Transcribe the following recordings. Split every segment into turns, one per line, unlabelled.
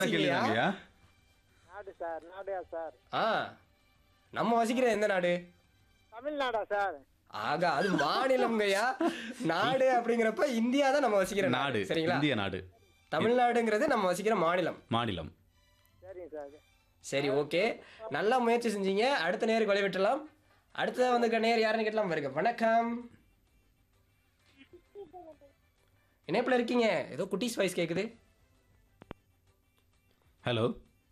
கேள்விதாங்கய்யா
நாடு சார் நாடா சார்
ஆ நம்ம வசிக்கிற எந்த நாடு
தமிழ்நாடா சார்
ஆகா அது மாநிலம்ங்கய்யா நாடு அப்படிங்கிறப்ப இந்தியா தான் நம்ம வசிக்கிற
நாடு
சரிங்களா
இந்திய நாடு
தமிழ்நாடுங்கிறது நம்ம வசிக்கிற மாநிலம்
மாநிலம்
சரிங்க சார்
சரி ஓகே நல்லா முயற்சி செஞ்சீங்க அடுத்த நேருக்கு வழி விட்டுலாம் அடுத்ததா வந்து நேர் யாருன்னு கேட்டலாம் வருங்க வணக்கம் இணைப்புல இருக்கீங்க ஏதோ குட்டீஸ் வாய்ஸ் கேக்குது
ஹலோ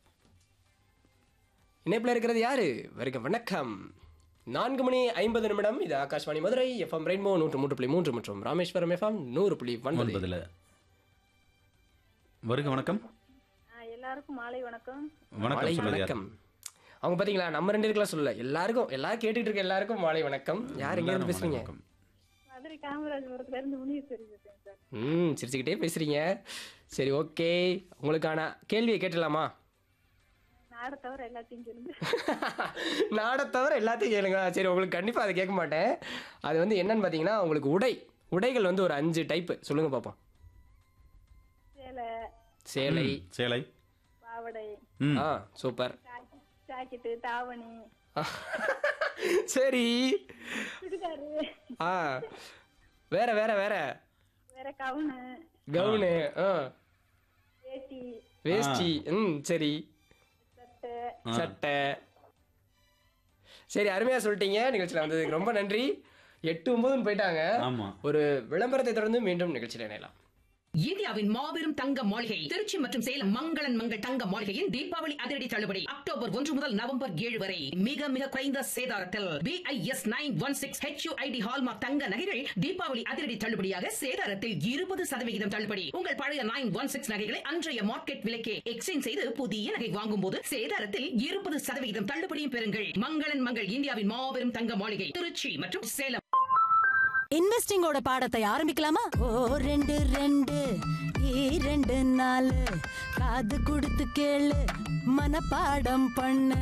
இணைப்புல இருக்கிறது யாரு வருக வணக்கம் நான்கு மணி ஐம்பது நிமிடம் இது ஆகாஷ்வாணி மதுரை எஃப்எம் ரெயின்போ நூற்று மூன்று புள்ளி மூன்று மற்றும் ராமேஸ்வரம் எஃப்எம் நூறு புள்ளி ஒன்பது
ஒன்பதுல வருக வணக்கம்
ஆ, எல்லாருக்கும் மாலை வணக்கம்
மாலை
வணக்கம் சொல்லுது யார்
வணக்கம் அவங்க பாத்தீங்களா நம்ம ரெண்டு இருக்கலாம் சொல்லல எல்லாருக்கும் எல்லாரும் கேட்டுட்டு இருக்க எல்லாருக்கும் மாலை வணக்கம் யார் எங்க இருந்து பேசுறீங்க
வணக்கம்.
மதுரை காமராஜபுரத்துல இருந்து முனீஸ்வரி பேசுறேன் சார்
ம் சிரிச்சுக்கிட்டே பேசுறீங்க சரி ஓகே உங்களுக்கான கேள்வியை கேட்டலாமா
நாடை தவிர எல்லாத்தையும் சொல்லுங்க
நாடை தவிர எல்லாத்தையும் கேளுங்க சரி உங்களுக்கு கண்டிப்பாக அதை கேட்க மாட்டேன் அது வந்து என்னன்னு பார்த்தீங்கன்னா உங்களுக்கு உடை உடைகள் வந்து ஒரு அஞ்சு டைப்பு சொல்லுங்க பார்ப்போம்
சேலை
சேலை
சேலை
பாவடை
ம்
ஆ சூப்பர்
ஜாக்கெட், ஜாக்கெட்டு தாவணி
சரி
சுடிதாரு
ஆ வேற வேற வேற
வேற கவுனு
கவுனு ஆ
வேட்டி
வேஷ்டி ம் சரி
சட்டை
ஆ.
சட்டை சரி அருமையா சொல்லிட்டீங்க நிகழ்ச்சியில் வந்ததுக்கு ரொம்ப நன்றி எட்டு ஒன்பதுன்னு போயிட்டாங்க
ஆமா
ஒரு விளம்பரத்தை தொடர்ந்து மீண்டும் நிகழ்ச்சியில் இணையலாம்
இந்தியாவின் மாபெரும் தங்க மாளிகை திருச்சி மற்றும் சேலம் மங்களன் மங்கள் தங்க மாளிகையின் தீபாவளி அதிரடி தள்ளுபடி அக்டோபர் ஒன்று முதல் நவம்பர் ஏழு வரை மிக மிக குறைந்த சேதாரத்தில் BIS nine one six HUID hallmark தங்க நகைகள் தீபாவளி அதிரடி தள்ளுபடியாக சேதாரத்தில் இருபது சதவிகிதம் தள்ளுபடி உங்கள் பழைய நைன் ஒன் சிக்ஸ் நகைகளை அன்றைய மார்க்கெட் விலைக்கே எக்ஸ்சேஞ்ச் செய்து புதிய நகை வாங்கும் போது சேதாரத்தில் இருபது சதவிகிதம் தள்ளுபடியும் பெறுங்கள் மங்களன் மங்கள் இந்தியாவின் மாபெரும் தங்க மாளிகை திருச்சி மற்றும் சேலம்
இன்வெஸ்டிங்கோட பாடத்தை ஆரம்பிக்கலாமா ஓ ரெண்டு ரெண்டு இரண்டு நாலு காது கொடுத்து கேளு மனப்பாடம் பண்ணு